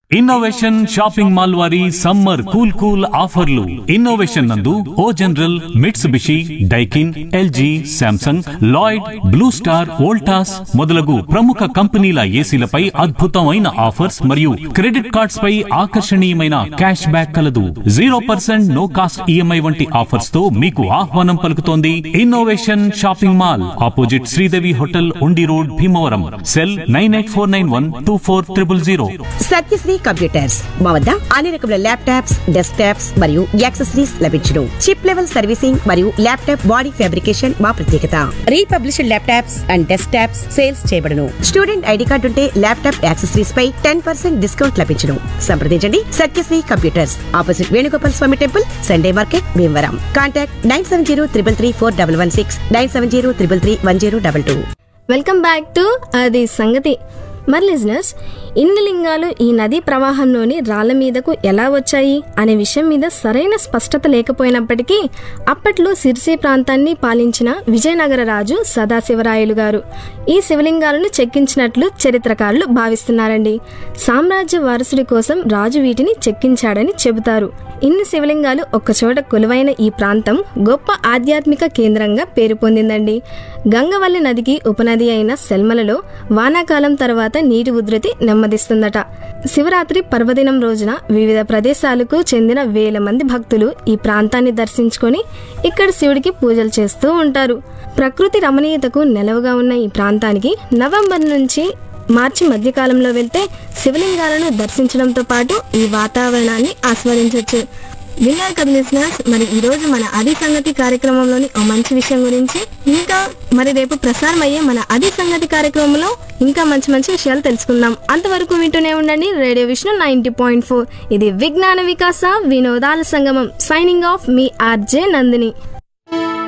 Innovation shopping mall వారి summer cool cool ఆఫర్లు innovation నందు O General Mitsubishi Daikin LG Samsung Lloyd Blue Star Voltas మొదలగు ప్రముఖ కంపెనీల ఏసీలపై అద్భుతమైన ఆఫర్స్ మరియు క్రెడిట్ కార్డ్స్ పై ఆకర్షణీయమైన క్యాష్ బ్యాక్ కలదు zero percent no cost EMI వంటి ఆఫర్స్ తో మీకు ఆహ్వానం పలుకుతోంది innovation shopping mall opposite Sridevi hotel Undi road Bhimavaram cell nine eight four nine one two four triple zero Satyasri computers మా వద్ద అన్ని రకముల ల్యాప్టాప్స్ డెస్క్టాప్స్ మరియు యాక్సెసరీస్ లభించును చిప్ లెవెల్ సర్వీసింగ్ మరియు ల్యాప్టాప్ బాడీ ఫ్యాబ్రికేషన్ మా ప్రత్యేకత republished laptops and desktops sales చేయబడును స్టూడెంట్ ఐడి కార్డు ఉంటే ల్యాప్టాప్ యాక్సెసరీస్ పై టెన్ పర్సెంట్ డిస్కౌంట్ లభించును సంప్రదించండి Satyasri computers opposite Venugopal Swami temple Sunday market Bhimavaram contact nine seven zero triple three four double one six nine seven zero triple three one zero double two welcome back to అది సంగతి మరి listeners ఇన్ని లింగాలు ఈ నదీ ప్రవాహంలోని రాళ్ల మీదకు ఎలా వచ్చాయి అనే విషయం మీద సరైన స్పష్టత లేకపోయినప్పటికీ అప్పట్లో సిరిసి ప్రాంతాన్ని పాలించిన విజయనగర రాజు సదాశివరాయలు గారు ఈ శివలింగాలను చెక్కించినట్లు చరిత్రకారులు భావిస్తున్నారండి సామ్రాజ్య వారసుడి కోసం రాజు వీటిని చెక్కించాడని చెబుతారు ఇన్ని శివలింగాలు ఒక్కచోట కొలువైన ఈ ప్రాంతం గొప్ప ఆధ్యాత్మిక కేంద్రంగా పేరు పొందిందండి గంగవల్లి నదికి ఉపనది అయిన సెల్మలలో వానాకాలం తర్వాత నీటి ఉధృతి నెమ్మదిస్తుందట శివరాత్రి పర్వదినం రోజున వివిధ ప్రదేశాలకు చెందిన వేల మంది భక్తులు ఈ ప్రాంతాన్ని దర్శించుకొని ఇక్కడ శివుడికి పూజలు చేస్తూ ఉంటారు ప్రకృతి రమణీయతకు నెలవుగా ఉన్న ఈ ప్రాంతానికి నవంబర్ నుంచి మార్చి మధ్యకాలంలో వెళ్తే శివలింగాలను దర్శించడంతో పాటు ఈ వాతావరణాన్ని ఆస్వాదించవచ్చు విన్నారు కదా listeners? మరి ఈ రోజు మన అది సంగతి కార్యక్రమంలోని ఓ మంచి విషయం గురించి ఇంకా మరి రేపు ప్రసారం అయ్యే మన అది సంగతి కార్యక్రమంలో ఇంకా మంచి మంచి విషయాలు తెలుసుకుందాం అంతవరకు వింటూనే ఉండండి radio Vishnu ninety point four ఇది విజ్ఞాన వికాస వినోదాల సంగమం సైనింగ్ ఆఫ్ మీ ఆర్జే నందిని